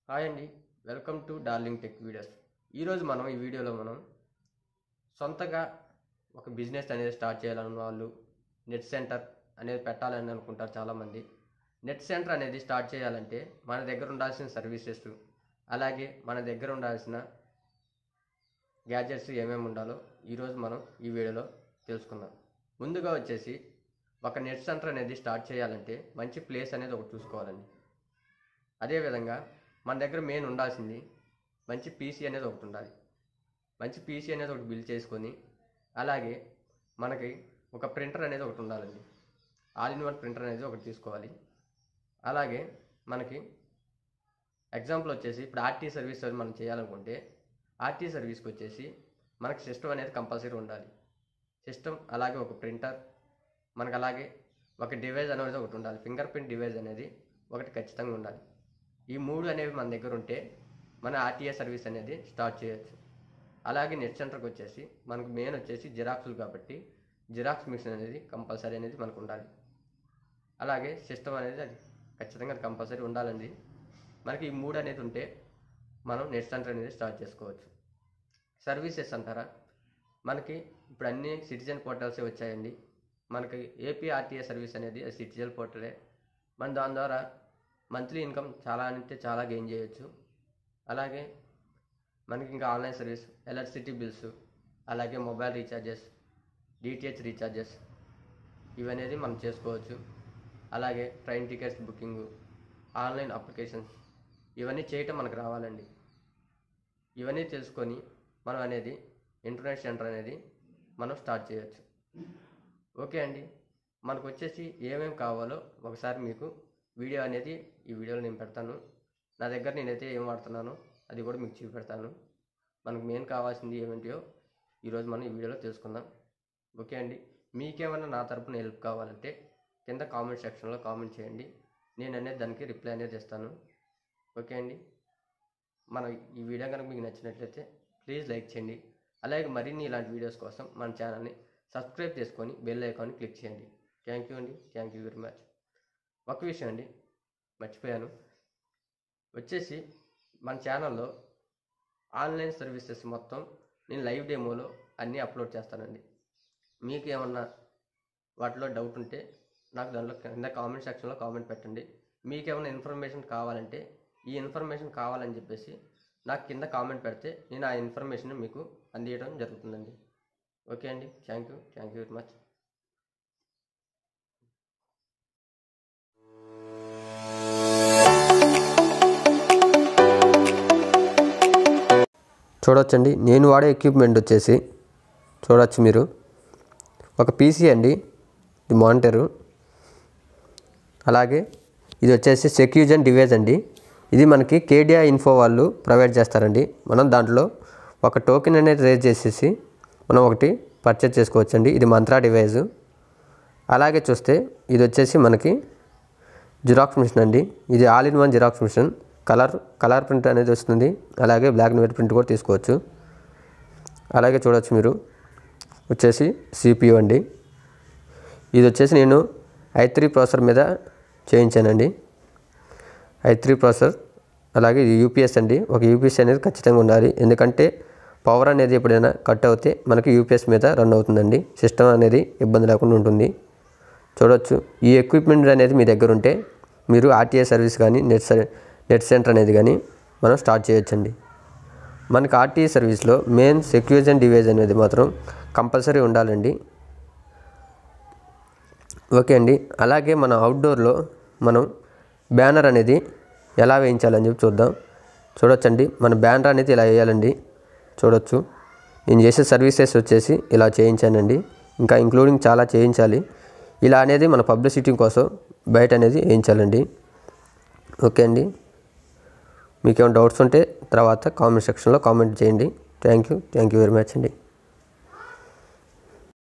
hi అండి welcome to darling tech videos ఈరోజు మనం ఈ వీడియోలో మనం సొంతగా ఒక బిజినెస్ అనేది స్టార్ట్ చేయాలన్న వాళ్ళు నెట్ సెంటర్ అనేది పెట్టాలని అనుకుంటారు చాలామంది నెట్ సెంటర్ అనేది స్టార్ట్ చేయాలంటే మన దగ్గర ఉండాల్సిన సర్వీసెస్ అలాగే మన దగ్గర ఉండాల్సిన గ్యాజెట్స్ ఏమేమి ఉండాలో ఈరోజు మనం ఈ వీడియోలో తెలుసుకుందాం ముందుగా వచ్చేసి ఒక నెట్ సెంటర్ అనేది స్టార్ట్ చేయాలంటే మంచి ప్లేస్ అనేది ఒకటి చూసుకోవాలండి అదేవిధంగా మన దగ్గర మెయిన్ ఉండాల్సింది మంచి పీసీ అనేది ఒకటి ఉండాలి మంచి పీసీ అనేది ఒకటి బిల్డ్ చేసుకొని అలాగే మనకి ఒక ప్రింటర్ అనేది ఒకటి ఉండాలండి ఆల్ ఇన్ వన్ ప్రింటర్ అనేది ఒకటి తీసుకోవాలి అలాగే మనకి ఎగ్జాంపుల్ వచ్చేసి ఇప్పుడు ఆర్టీ సర్వీస్ అని మనం చేయాలనుకుంటే ఆర్టీ సర్వీస్కి వచ్చేసి మనకి సిస్టమ్ అనేది కంపల్సరీ ఉండాలి సిస్టమ్ అలాగే ఒక ప్రింటర్ మనకు అలాగే ఒక డివైస్ అనేది ఒకటి ఉండాలి ఫింగర్ ప్రింట్ డివైస్ అనేది ఒకటి ఖచ్చితంగా ఉండాలి ఈ మూడు అనేవి మన దగ్గర ఉంటే మన ఆర్టీఏ సర్వీస్ అనేది స్టార్ట్ చేయొచ్చు అలాగే నెట్ సెంటర్కి వచ్చేసి మనకు మెయిన్ వచ్చేసి జిరాక్స్లు కాబట్టి జిరాక్స్ మిషన్ అనేది కంపల్సరీ అనేది మనకు ఉండాలి అలాగే సిస్టమ్ అనేది అది ఖచ్చితంగా అది కంపల్సరీ ఉండాలండి మనకి ఈ మూడు అనేది ఉంటే మనం నెట్ సెంటర్ అనేది స్టార్ట్ చేసుకోవచ్చు సర్వీసెస్ అంటారా మనకి ఇప్పుడు అన్ని సిటిజన్ పోర్టల్సే వచ్చాయండి మనకి ఏపీ ఆర్టీఏ సర్వీస్ అనేది సిటిజన్ పోర్టలే మన దాని ద్వారా మంత్లీ ఇన్కమ్ చాలా అంటే చాలా గెయిన్ చేయొచ్చు అలాగే మనకి ఇంకా ఆన్లైన్ సర్వీస్ ఎలక్ట్రిసిటీ బిల్స్ అలాగే మొబైల్ రీఛార్జెస్ డిటిహెచ్ రీఛార్జెస్ ఇవనేది మనం చేసుకోవచ్చు అలాగే train tickets booking online applications ఇవన్నీ చేయటం మనకు రావాలండి ఇవన్నీ తెలుసుకొని మనం అనేది ఇంటర్నెట్ సెంటర్ అనేది మనం స్టార్ట్ చేయొచ్చు ఓకే అండి మనకు వచ్చేసి ఏమేమి కావాలో ఒకసారి మీకు వీడియో అనేది ఈ వీడియోలో నేను పెడతాను నా దగ్గర నేనైతే ఏం వాడుతున్నానో అది కూడా మీకు చూపెడతాను మనకు మెయిన్ కావాల్సింది ఏమిటో ఈరోజు మనం ఈ వీడియోలో తెలుసుకుందాం ఓకే అండి మీకేమైనా నా తరపున హెల్ప్ కావాలంటే కింద కామెంట్ సెక్షన్లో కామెంట్ చేయండి నేను అనేది దానికి రిప్లై అనేది ఇస్తాను ఓకే అండి మన ఈ వీడియో కనుక మీకు నచ్చినట్లయితే ప్లీజ్ లైక్ చేయండి అలాగే మరిన్ని ఇలాంటి వీడియోస్ కోసం మన ఛానల్ని సబ్స్క్రైబ్ చేసుకొని బెల్ ఐకాన్ని క్లిక్ చేయండి థ్యాంక్ యూ అండి థ్యాంక్ యూ వెరీ మచ్ ఒక విషయం అండి మర్చిపోయాను వచ్చేసి మన ఛానల్లో ఆన్లైన్ సర్వీసెస్ మొత్తం నేను లైవ్ డెమోలో అన్నీ అప్లోడ్ చేస్తానండి మీకు ఏమన్నా వాటిలో డౌట్ ఉంటే నాకు దానిలో కింద కామెంట్ సెక్షన్లో కామెంట్ పెట్టండి మీకు ఏమైనా ఇన్ఫర్మేషన్ కావాలంటే ఈ ఇన్ఫర్మేషన్ కావాలని చెప్పేసి నాకు కింద కామెంట్ పెడితే నేను ఆ ఇన్ఫర్మేషన్ మీకు అందించడం జరుగుతుందండి ఓకే అండి thank you thank you very much చూడొచ్చండి నేను వాడే ఎక్విప్మెంట్ వచ్చేసి చూడొచ్చు మీరు ఒక పీసీ అండి ఇది మానిటరు అలాగే ఇది వచ్చేసి సెక్యూజన్ డివైస్ అండి ఇది మనకి కేడియా ఇన్ఫో వాళ్ళు ప్రొవైడ్ చేస్తారండి మనం దాంట్లో ఒక టోకెన్ అనేది రేజ్ చేసేసి మనం ఒకటి పర్చేజ్ చేసుకోవచ్చండి ఇది మంత్రా డివైస్ అలాగే చూస్తే ఇది వచ్చేసి మనకి జిరాక్స్ మిషన్ అండి ఇది all in one xerox machine colour colour print అనేది వస్తుంది అలాగే బ్లాక్ అండ్ వైట్ ప్రింట్ కూడా తీసుకోవచ్చు అలాగే చూడవచ్చు మీరు వచ్చేసి సిపియు అండి ఇది వచ్చేసి నేను ఐ త్రీ ప్రాసెసర్ మీద చేయించానండి ఐ త్రీ ప్రాసెసర్ అలాగే ఇది యూపీఎస్ అండి ఒక యూపీఎస్ అనేది ఖచ్చితంగా ఉండాలి ఎందుకంటే పవర్ అనేది ఎప్పుడైనా కట్ అవుతే మనకి యూపీఎస్ మీద రన్ అవుతుందండి సిస్టమ్ అనేది ఇబ్బంది లేకుండా ఉంటుంది చూడవచ్చు ఈ ఎక్విప్మెంట్ అనేది మీ దగ్గర ఉంటే మీరు ఆర్టీఏ సర్వీస్ కానీ నెట్ సర్ నెట్ సెంటర్ అనేది కానీ మనం స్టార్ట్ చేయొచ్చండి మనకి ఆర్టీఏ సర్వీస్లో మెయిన్ సెక్యూజన్ డివైజ్ అనేది మాత్రం కంపల్సరీ ఉండాలండి ఓకే అండి అలాగే మన అవుట్డోర్లో మనం బ్యానర్ అనేది ఎలా వేయించాలని చెప్పి చూద్దాం చూడొచ్చండి మన బ్యానర్ అనేది ఇలా వేయాలండి చూడొచ్చు నేను చేసే సర్వీసెస్ వచ్చేసి ఇలా చేయించానండి ఇంకా ఇంక్లూడింగ్ చాలా చేయించాలి ఇలా అనేది మన పబ్లిసిటీ కోసం బయట అనేది వేయించాలండి ఓకే అండి మీకు ఏమైనా డౌట్స్ ఉంటే తర్వాత కామెంట్ సెక్షన్లో కామెంట్ చేయండి thank you thank you very much అండి